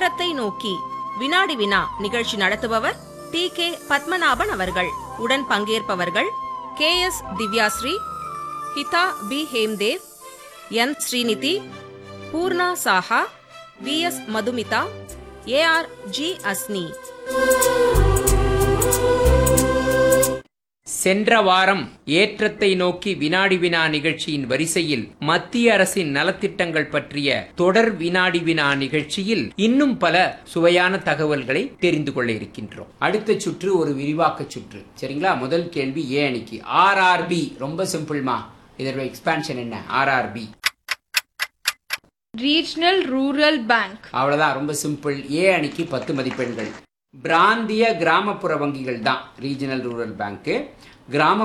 ஏற்றத்தை நோக்கி வினாடி வினா நிகழ்ச்சி நடத்துபவர் டி கே பத்மநாபன் அவர்கள் உடன் பங்கேற்பவர்கள் K S Divyashree Hitha P Hemdev N Srinidhi Poorna Saha V S Madhumitha A R G Asni சென்ற வாரம் ஏற்றத்தை நோக்கி வினாடி வினா நிகழ்ச்சியின் வரிசையில் மத்திய அரசின் நலத்திட்டங்கள் பற்றிய தொடர் வினாடி வினா நிகழ்ச்சியில் இன்னும் பல சுவையான தகவல்களை தெரிந்து கொள்ள இருக்கின்றோம் அடுத்த சுற்று ஒரு விரிவாக்க சுற்று சரிங்களா முதல் கேள்வி ஏ அணிக்கு ஆர்ஆர்பி ரொம்ப சிம்பிள்மா இதோட எக்ஸ்பான்ஷன் என்ன ஆர்ஆர்பி Regional Rural Bank. அவ்வளவுதான் ரொம்ப சிம்பிள் ஏ அணிக்கு பத்து மதிப்பெண்கள் பிராந்திய கிராமப்புற வங்கிகள் தான் ரீஜனல் ரூரல் பேங்க்கு கிராம